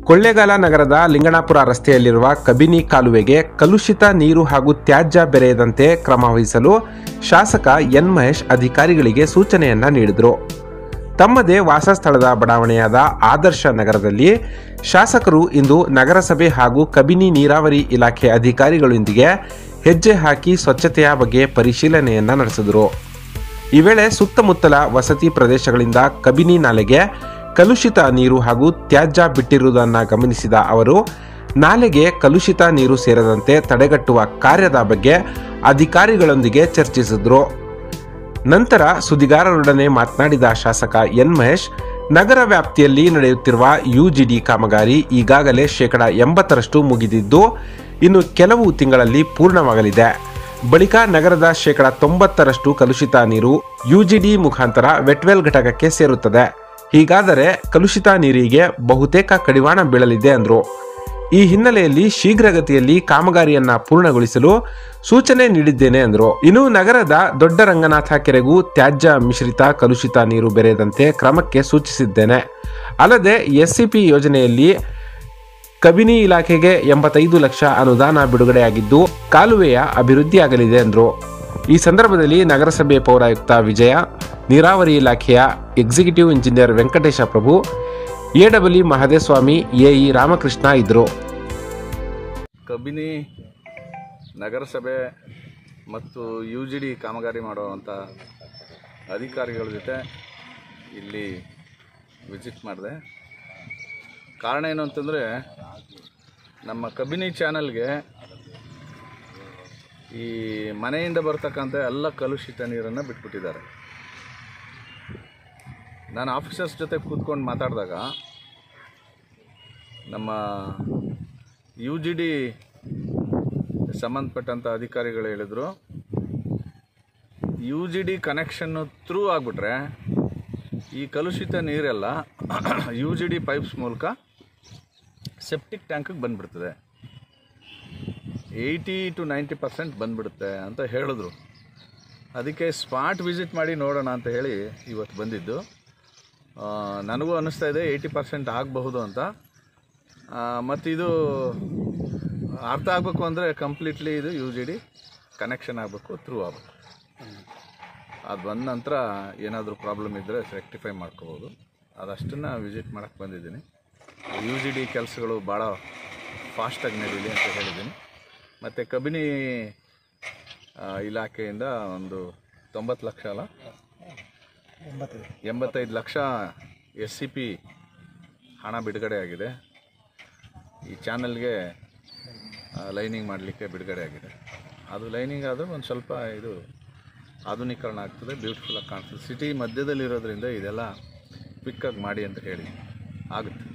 ಕೊಳ್ಳೇಗಾಲ ನಗರದ ಲಿಂಗಣಾಪುರ ರಸ್ತೆಯಲ್ಲಿರುವ ಕಬಿನಿ ಕಾಲುವೆಗೆ ಕಲುಷಿತ ನೀರು ಹಾಗೂ ತ್ಯಾಜ್ಯ ಬೆರೆಯದಂತೆ ಕ್ರಮ ವಹಿಸಲು ಶಾಸಕ ಎನ್ ಮಹೇಶ್ ಅಧಿಕಾರಿಗಳಿಗೆ ಸೂಚನೆಯನ್ನ ನೀಡಿದರು ತಮ್ಮದೇ ವಾಸಸ್ಥಳದ ಬಡಾವಣೆಯಾದ ಆದರ್ಶ ನಗರದಲ್ಲಿ ಶಾಸಕರು ಇಂದು ನಗರಸಭೆ ಹಾಗೂ ಕಬಿನಿ ನೀರಾವರಿ ಇಲಾಖೆ ಅಧಿಕಾರಿಗಳೊಂದಿಗೆ ಹೆಜ್ಜೆ ಹಾಕಿ ಸ್ವಚ್ಛತೆಯ ಬಗ್ಗೆ ಪರಿಶೀಲನೆಯನ್ನ ನಡೆಸಿದರು ಈ ವೇಳೆ ಸುತ್ತಮುತ್ತಲ ವಸತಿ ಪ್ರದೇಶಗಳಿಂದ ಕಬಿನಿ ನಾಲೆಗೆ ಕಲುಷಿತ ನೀರು ಹಾಗೂ ತ್ಯಾಜ್ಯ ಬಿಟ್ಟಿರುವುದನ್ನು ಗಮನಿಸಿದ ಅವರು ನಾಲೆಗೆ ಕಲುಷಿತ ನೀರು ಸೇರದಂತೆ ತಡೆಗಟ್ಟುವ ಕಾರ್ಯದ ಬಗ್ಗೆ ಅಧಿಕಾರಿಗಳೊಂದಿಗೆ ಚರ್ಚಿಸಿದ್ರು ನಂತರ ಸುದ್ದಿಗಾರರೊಡನೆ ಮಾತನಾಡಿದ ಶಾಸಕ ಎನ್ ಮಹೇಶ್ ನಗರ ವ್ಯಾಪ್ತಿಯಲ್ಲಿ ನಡೆಯುತ್ತಿರುವ ಯುಜಿಡಿ ಕಾಮಗಾರಿ ಈಗಾಗಲೇ ಶೇಕಡ ಎಂಬತ್ತರಷ್ಟು ಮುಗಿದಿದ್ದು ಇನ್ನು ಕೆಲವು ತಿಂಗಳಲ್ಲಿ ಪೂರ್ಣವಾಗಲಿದೆ ಬಳಿಕ ನಗರದ ಶೇಕಡ ತೊಂಬತ್ತರಷ್ಟು ಕಲುಷಿತ ನೀರು ಯುಜಿಡಿ ಮುಖಾಂತರ ವೆಟ್ವೆಲ್ ಘಟಕಕ್ಕೆ ಸೇರುತ್ತದೆ ಹೀಗಾದರೆ ಕಲುಷಿತ ನೀರಿಗೆ ಬಹುತೇಕ ಕಡಿವಾಣ ಬೀಳಲಿದೆ ಅಂದರು ಈ ಹಿನ್ನೆಲೆಯಲ್ಲಿ ಶೀಘ್ರಗತಿಯಲ್ಲಿ ಕಾಮಗಾರಿಯನ್ನ ಪೂರ್ಣಗೊಳಿಸಲು ಸೂಚನೆ ನೀಡಿದ್ದೇನೆ ಎಂದರು ಇನ್ನು ನಗರದ ದೊಡ್ಡ ರಂಗನಾಥ ಕೆರೆಗೂ ತ್ಯಾಜ್ಯ ಮಿಶ್ರಿತ ಕಲುಷಿತ ನೀರು ಬೆರೆಯದಂತೆ ಕ್ರಮಕ್ಕೆ ಸೂಚಿಸಿದ್ದೇನೆ ಅಲ್ಲದೆ ಎಸ್ಸಿಪಿ ಯೋಜನೆಯಲ್ಲಿ ಕಬಿನಿ ಇಲಾಖೆಗೆ ಎಂಬತ್ತೈದು ಲಕ್ಷ ಅನುದಾನ ಬಿಡುಗಡೆಯಾಗಿದ್ದು ಕಾಲುವೆಯ ಅಭಿವೃದ್ಧಿಯಾಗಲಿದೆ ಎಂದರು ಈ ಸಂದರ್ಭದಲ್ಲಿ ನಗರಸಭೆ ಪೌರಾಯುಕ್ತ ವಿಜಯ ನೀರಾವರಿ ಇಲಾಖೆಯ ಎಕ್ಸಿಕ್ಯೂಟಿವ್ ಇಂಜಿನಿಯರ್ ವೆಂಕಟೇಶ ಪ್ರಭು ಎಡಬ್ಲ್ಯೂ ಮಹದೇಸ್ವಾಮಿ ಎಇ ರಾಮಕೃಷ್ಣ ಇದ್ದರು ಕಬಿನಿ ನಗರಸಭೆ ಮತ್ತು ಯು ಜಿ ಡಿ ಕಾಮಗಾರಿ ಮಾಡುವಂಥ ಅಧಿಕಾರಿಗಳ ಜೊತೆ ಇಲ್ಲಿ ವಿಸಿಟ್ ಮಾಡಿದೆ ಕಾರಣ ಏನು ಅಂತಂದರೆ ನಮ್ಮ ಕಬಿನಿ ಚಾನಲ್ಗೆ ಈ ಮನೆಯಿಂದ ಬರ್ತಕ್ಕಂಥ ಎಲ್ಲ ಕಲುಷಿತ ನೀರನ್ನು ಬಿಟ್ಬಿಟ್ಟಿದ್ದಾರೆ ನಾನು ಆಫೀಸರ್ಸ್ ಜೊತೆ ಕೂತ್ಕೊಂಡು ಮಾತಾಡಿದಾಗ ನಮ್ಮ ಯು ಜಿ ಡಿ ಸಂಬಂಧಪಟ್ಟಂಥ ಅಧಿಕಾರಿಗಳು ಹೇಳಿದರು ಯು ಜಿ ಡಿ ಕನೆಕ್ಷನ್ನು ಥ್ರೂ ಆಗಿಬಿಟ್ರೆ ಈ ಕಲುಷಿತ ನೀರೆಲ್ಲ ಯು ಜಿ ಡಿ ಪೈಪ್ಸ್ ಮೂಲಕ ಸೆಪ್ಟಿಕ್ ಟ್ಯಾಂಕಿಗೆ ಬಂದ್ಬಿಡ್ತದೆ ಏಯ್ಟಿ ಟು ನೈಂಟಿ ಪರ್ಸೆಂಟ್ ಬಂದ್ಬಿಡುತ್ತೆ ಅಂತ ಹೇಳಿದ್ರು ಅದಕ್ಕೆ ಸ್ಪಾಟ್ ವಿಸಿಟ್ ಮಾಡಿ ನೋಡೋಣ ಅಂತ ಹೇಳಿ ಇವತ್ತು ಬಂದಿದ್ದು ಆ, ನನಗೂ ಅನ್ನಿಸ್ತಾ ಇದೆ ಏಯ್ಟಿ ಪರ್ಸೆಂಟ್ ಆಗಬಹುದು ಅಂತ ಮತ್ತು ಇದು ಅರ್ಥ ಆಗಬೇಕು ಅಂದರೆ ಕಂಪ್ಲೀಟ್ಲಿ ಇದು ಯು ಜಿ ಡಿ ಕನೆಕ್ಷನ್ ಆಗಬೇಕು ಥ್ರೂ ಆಗಬೇಕು ಅದು ಬಂದ ನಂತರ ಏನಾದರೂ ಪ್ರಾಬ್ಲಮ್ ಇದ್ದರೆ ರೆಕ್ಟಿಫೈ ಮಾಡ್ಕೋಬೋದು ಅದಷ್ಟನ್ನು ವಿಸಿಟ್ ಮಾಡೋಕ್ಕೆ ಬಂದಿದ್ದೀನಿ ಯು ಜಿ ಡಿ ಕೆಲಸಗಳು ಭಾಳ ಫಾಸ್ಟಾಗಿ ನಡೀಲಿ ಅಂತ ಹೇಳಿದ್ದೀನಿ ಮತ್ತು ಕಬಿನಿ ಆ, ಇಲಾಖೆಯಿಂದ ಒಂದು ತೊಂಬತ್ತು ಲಕ್ಷ ಅಲ್ಲ ಎಂಬತ್ತೈದು ಲಕ್ಷ ಎಸ್ ಸಿ ಪಿ ಹಣ ಬಿಡುಗಡೆ ಆಗಿದೆ ಈ ಚಾನಲ್ಗೆ ಲೈನಿಂಗ್ ಮಾಡಲಿಕ್ಕೆ ಬಿಡುಗಡೆ ಆಗಿದೆ ಅದು ಲೈನಿಂಗ್ ಆದರೆ ಒಂದು ಸ್ವಲ್ಪ ಇದು ಆಧುನೀಕರಣ ಆಗ್ತದೆ ಬ್ಯೂಟಿಫುಲ್ಲಾಗಿ ಕಾಣ್ತದೆ ಸಿಟಿ ಮಧ್ಯದಲ್ಲಿರೋದ್ರಿಂದ ಇದೆಲ್ಲ ಕ್ವಿಕ್ಕಾಗಿ ಮಾಡಿ ಅಂತ ಹೇಳಿ ಆಗುತ್ತೆ